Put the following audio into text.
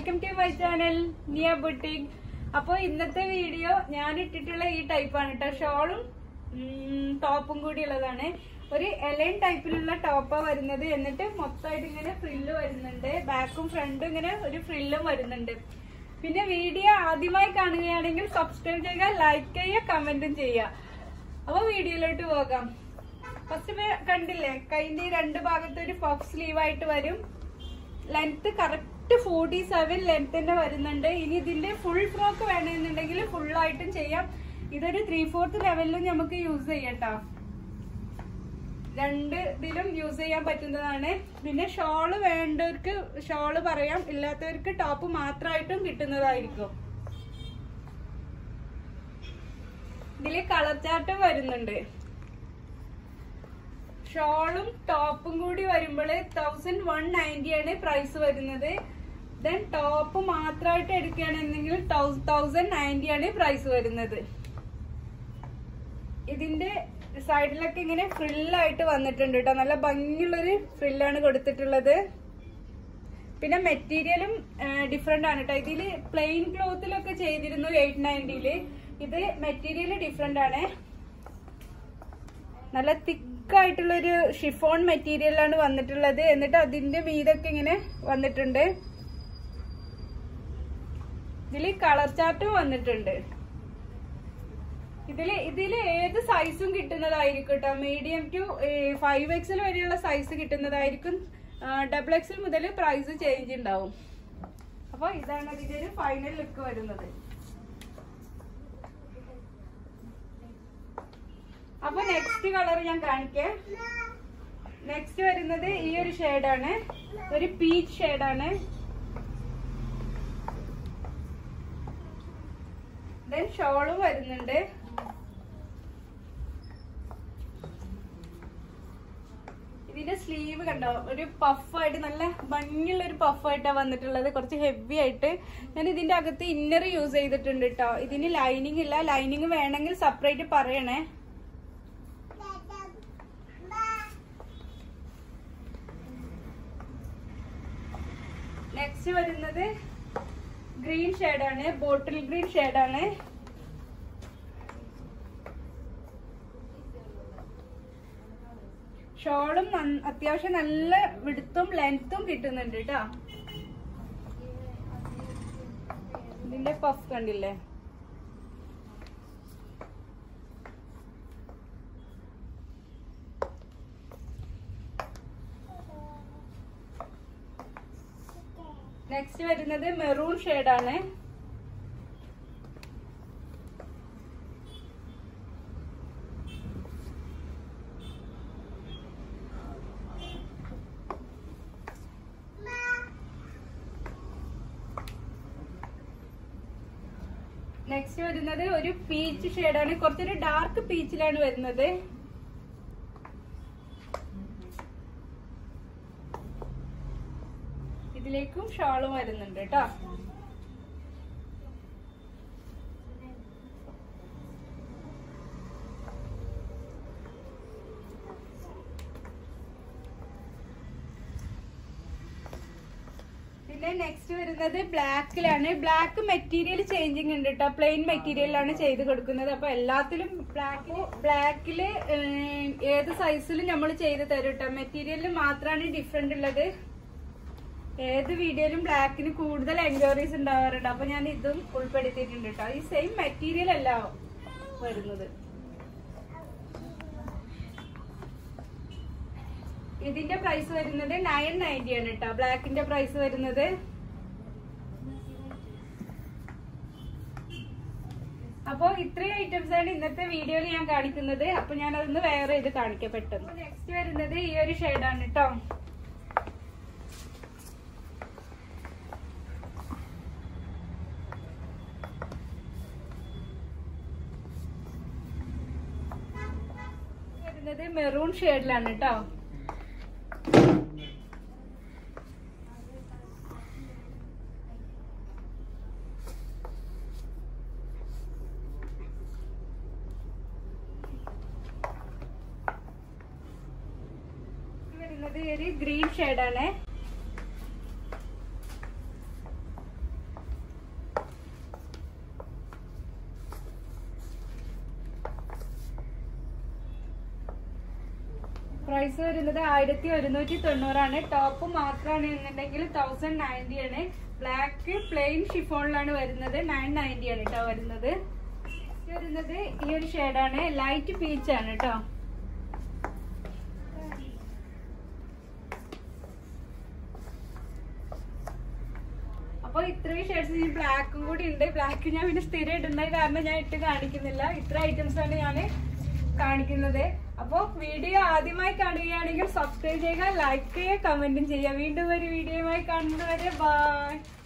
welcome to my channel Niya boutique അപ്പോൾ ഇന്നത്തെ video ഞാൻ ഇട്ടിട്ടുള്ള ഈ ടൈപ്പാണ് കേട്ടോ ഷോളും ടോപ്പും കൂടി ഉള്ളതാണ് ഒരു എലൈൻ ടൈപ്പിലുള്ള ടോപ്പാ വരുന്നത് എന്നിട്ട് മൊത്തമായിട്ട് ഇങ്ങനെ ഫ്രില്ല് വരുന്നുണ്ട് ബാക്കും ഫ്രണ്ടും ഇങ്ങനെ ഒരു ഫ്രില്ലും വരുന്നുണ്ട് പിന്നെ വീഡിയോ ആദ്യമായി കാണുകയാണെങ്കിൽ സബ്സ്ക്രൈബ് ചെയ്യുക ലൈക്ക് ചെയ്യുക കമന്റും ചെയ്യുക അപ്പോൾ വീഡിയോയിലോട്ട് പോകാം ഫസ്റ്റ് കണ്ടില്ലേ കൈന്റെ രണ്ട് ഭാഗത്ത് ഒരു പഫ് സ്ലീവ് ആയിട്ട് വരും length correct forty seven length തന്നെ വരുന്നുണ്ട് ഇനി ഇതിന്റെ ഫുൾ ഫ്രോക്ക് വേണമെന്നുണ്ടെങ്കിൽ ഫുൾ ആയിട്ടും ചെയ്യാം ഇതൊരു ത്രീ ഫോർത്ത് ലെവലിലും നമുക്ക് യൂസ് ചെയ്യട്ടോ രണ്ട് ഇതിലും യൂസ് ചെയ്യാൻ പറ്റുന്നതാണ് പിന്നെ ഷോള് വേണ്ടവർക്ക് ഷോള് പറയാം ഇല്ലാത്തവർക്ക് ടോപ്പ് മാത്രമായിട്ടും കിട്ടുന്നതായിരിക്കും ഇതില് കളർ ചാർട്ടും വരുന്നുണ്ട് ഷോളും ടോപ്പും കൂടി വരുമ്പോൾ തൗസൻഡ് വൺ നയൻറ്റി ആണ് പ്രൈസ് വരുന്നത് ദെൻ ടോപ്പ് മാത്രമായിട്ട് എടുക്കുകയാണെന്നെങ്കിൽ തൗസൻഡ് നയൻറ്റി ആണ് പ്രൈസ് വരുന്നത് ഇതിന്റെ സൈഡിലൊക്കെ ഇങ്ങനെ ഫ്രില്ലായിട്ട് വന്നിട്ടുണ്ട് കേട്ടോ നല്ല ഭംഗിയുള്ളൊരു ഫ്രില്ലാണ് കൊടുത്തിട്ടുള്ളത് പിന്നെ മെറ്റീരിയലും ഡിഫറെന്റ് ആണ് കേട്ടോ ഇതില് പ്ലെയിൻ ക്ലോത്തിലൊക്കെ ചെയ്തിരുന്നു എയ്റ്റ് നയൻറ്റിയില് ഇത് മെറ്റീരിയൽ ഡിഫറെന്റ് ആണ് നല്ല തിക്കായിട്ടുള്ള ഒരു ഷിഫോൺ മെറ്റീരിയലാണ് വന്നിട്ടുള്ളത് എന്നിട്ട് അതിന്റെ മീതൊക്കെ ഇങ്ങനെ വന്നിട്ടുണ്ട് ഇതില് കളർ ചാർട്ടും വന്നിട്ടുണ്ട് ഇതില് ഇതില് ഏത് സൈസും കിട്ടുന്നതായിരിക്കും കേട്ടോ മീഡിയം ടു ഫൈവ് എക്സൽ വരെയുള്ള സൈസ് കിട്ടുന്നതായിരിക്കും ഡബിൾ എക്സൽ മുതൽ പ്രൈസ് ചേഞ്ച് ഉണ്ടാവും അപ്പൊ ഇതാണ് അതിന്റെ ഒരു ഫൈനൽ ലുക്ക് വരുന്നത് അപ്പൊ നെക്സ്റ്റ് കളർ ഞാൻ കാണിക്കാം നെക്സ്റ്റ് വരുന്നത് ഈ ഒരു ഷെയ്ഡാണ് ഒരു പീച്ച് ഷെയ്ഡാണ് ദെൻ ഷോളും വരുന്നുണ്ട് ഇതിന്റെ സ്ലീവ് കണ്ടോ ഒരു പഫായിട്ട് നല്ല ഭംഗിയുള്ള ഒരു പഫായിട്ടാണ് വന്നിട്ടുള്ളത് കുറച്ച് ഹെവി ആയിട്ട് ഞാൻ ഇതിന്റെ അകത്ത് ഇന്നർ യൂസ് ചെയ്തിട്ടുണ്ട് കേട്ടോ ഇതിന് ലൈനിങ് ഇല്ല ലൈനിങ് വേണമെങ്കിൽ സെപ്പറേറ്റ് പറയണേ നെക്സ്റ്റ് വരുന്നത് ഗ്രീൻ ഷെയ്ഡാണ് ബോട്ടിൽ ഗ്രീൻ ഷെയ്ഡാണ് ഷോളും അത്യാവശ്യം നല്ല വിടുത്തും ലെങ്ത്തും കിട്ടുന്നുണ്ട് കേട്ടോ ഇതിന്റെ പഫ് കണ്ടില്ലേ നെക്സ്റ്റ് വരുന്നത് മെറൂൺ ഷെയ്ഡാണ് നെക്സ്റ്റ് വരുന്നത് ഒരു പീച്ച് ഷെയ്ഡാണ് കുറച്ചൊരു ഡാർക്ക് പീച്ചിലാണ് വരുന്നത് ഇതിലേക്കും ഷാളും വരുന്നുണ്ട് കേട്ടോ പിന്നെ നെക്സ്റ്റ് വരുന്നത് ബ്ലാക്കിലാണ് ബ്ലാക്ക് മെറ്റീരിയൽ ചേഞ്ചിങ് ഉണ്ട് കേട്ടോ പ്ലെയിൻ മെറ്റീരിയലാണ് ചെയ്ത് കൊടുക്കുന്നത് അപ്പൊ എല്ലാത്തിലും ബ്ലാക്ക് ബ്ലാക്കില് ഏത് സൈസിലും നമ്മൾ ചെയ്ത് തരും കേട്ടോ മെറ്റീരിയലിൽ മാത്രമാണ് ഡിഫറെന്റ് ഉള്ളത് ഏത് വീഡിയോയിലും ബ്ലാക്കിന് കൂടുതൽ എൻക്വയറീസ് ഉണ്ടാവാറുണ്ട് അപ്പൊ ഞാൻ ഇതും ഉൾപ്പെടുത്തിയിട്ടുണ്ട് കേട്ടോ ഈ സെയിം മെറ്റീരിയൽ അല്ല വരുന്നത് ഇതിന്റെ പ്രൈസ് വരുന്നത് നയൻ നയൻറ്റി ആണ് കേട്ടോ ബ്ലാക്കിന്റെ പ്രൈസ് വരുന്നത് അപ്പോ ഇത്രയും ഐറ്റംസ് ആണ് ഇന്നത്തെ വീഡിയോയിൽ ഞാൻ കാണിക്കുന്നത് അപ്പൊ ഞാൻ അതൊന്ന് വേറെ ഇത് കാണിക്കാം പെട്ടെന്ന് നെക്സ്റ്റ് വരുന്നത് ഈ ഒരു ഷെയ്ഡാണ് കേട്ടോ വരുന്നത് മെറൂൺ ഷെയ്ഡിലാണ് കേട്ടോ വരുന്നത് ഒരു ഗ്രീൻ ഷെയ്ഡാണ് പ്രൈസ് വരുന്നത് ആയിരത്തി ഒരുന്നൂറ്റി തൊണ്ണൂറാണ് ടോപ്പ് മാത്രമാണ് എന്നുണ്ടെങ്കിൽ തൗസൻഡ് നയൻറ്റി ആണ് ബ്ലാക്ക് പ്ലെയിൻ ഷിഫോണിലാണ് വരുന്നത് നയൻ നയൻറ്റി ആണ് കേട്ടോ വരുന്നത് ഇത് വരുന്നത് ഈ ഒരു ഷെയ്ഡാണ് ലൈറ്റ് പീച്ച് ആണ് കേട്ടോ അപ്പൊ ഇത്രയും ഷെയ്ഡ്സ് ഈ ബ്ലാക്കും കൂടി ഉണ്ട് ബ്ലാക്ക് ഞാൻ പിന്നെ സ്ഥിരം ഇടുന്നത് കാരണം ഞാൻ ഇട്ട് കാണിക്കുന്നില്ല ഇത്ര ഐറ്റംസ് ആണ് ഞാൻ കാണിക്കുന്നത് അപ്പോൾ വീഡിയോ ആദ്യമായി കാണുകയാണെങ്കിൽ സബ്സ്ക്രൈബ് ചെയ്യുക ലൈക്ക് ചെയ്യുക കമന്റും ചെയ്യുക വീണ്ടും ഒരു വീഡിയോയുമായി കാണുന്നവരെ ബൈ